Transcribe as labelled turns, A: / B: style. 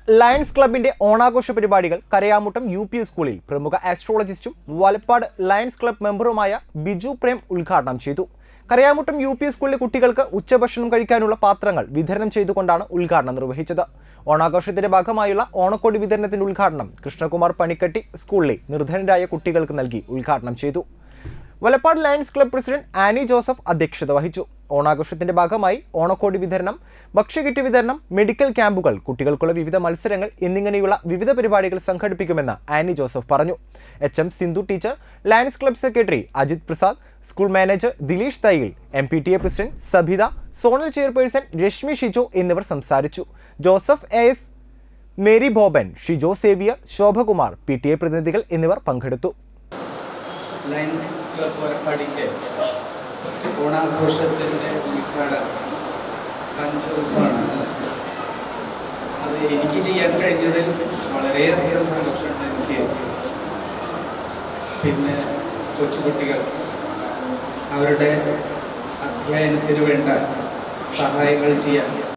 A: lions ക്ലബിന്റെ ഓണാഘോഷ പരിപാടികൾ കരയാമുട്ടം യു പി സ്കൂളിൽ പ്രമുഖ ആസ്ട്രോളജിസ്റ്റും വലപ്പാട് ലയൺസ് ക്ലബ് മെമ്പറുമായ ബിജു പ്രേം ഉദ്ഘാടനം ചെയ്തു കരയാമുട്ടം യു പി സ്കൂളിലെ കുട്ടികൾക്ക് ഉച്ചഭക്ഷണം കഴിക്കാനുള്ള പാത്രങ്ങൾ വിതരണം ചെയ്തുകൊണ്ടാണ് ഉദ്ഘാടനം നിർവഹിച്ചത് ഓണാഘോഷത്തിന്റെ ഭാഗമായുള്ള ഓണക്കോടി വിതരണത്തിന്റെ ഉദ്ഘാടനം കൃഷ്ണകുമാർ പണിക്കട്ടി സ്കൂളിലെ നിർധനരായ കുട്ടികൾക്ക് നൽകി ഉദ്ഘാടനം ചെയ്തു Valappad lions club president Annie Joseph അധ്യക്ഷത വഹിച്ചു ഓണാഘോഷത്തിന്റെ ഭാഗമായി ഓണക്കോടി വിതരണം ഭക്ഷ്യകിറ്റ് വിതരണം മെഡിക്കൽ ക്യാമ്പുകൾ കുട്ടികൾക്കുള്ള വിവിധ മത്സരങ്ങൾ എന്നിങ്ങനെയുള്ള വിവിധ പരിപാടികൾ സംഘടിപ്പിക്കുമെന്ന് ആനി ജോസഫ് പറഞ്ഞു H M Sindhu teacher lions club secretary Ajith Prasad school manager Dileesh Thayyil M P T A president Sabitha zonal chairperson Reshmi Shijo എന്നിവർ സംസാരിച്ചു Joseph A S Mary Boban Shijo Xavier Shobhakumar P T A പ്രതിനിധികൾ എന്നിവർ പങ്കെടുത്തു
B: ലയൺസ് ക്ലബ് വരപ്പാടിൻ്റെ ഓണാഘോഷത്തിൻ്റെ ഉദ്ഘാടനം അഞ്ച് ദിവസമാണ് അത് എനിക്ക് ചെയ്യാൻ കഴിഞ്ഞതിൽ വളരെയധികം സന്തോഷമുണ്ട് എനിക്ക് പിന്നെ കൊച്ചുകുട്ടികൾ അവരുടെ അധ്യയനത്തിന് വേണ്ട സഹായങ്ങൾ ചെയ്യാൻ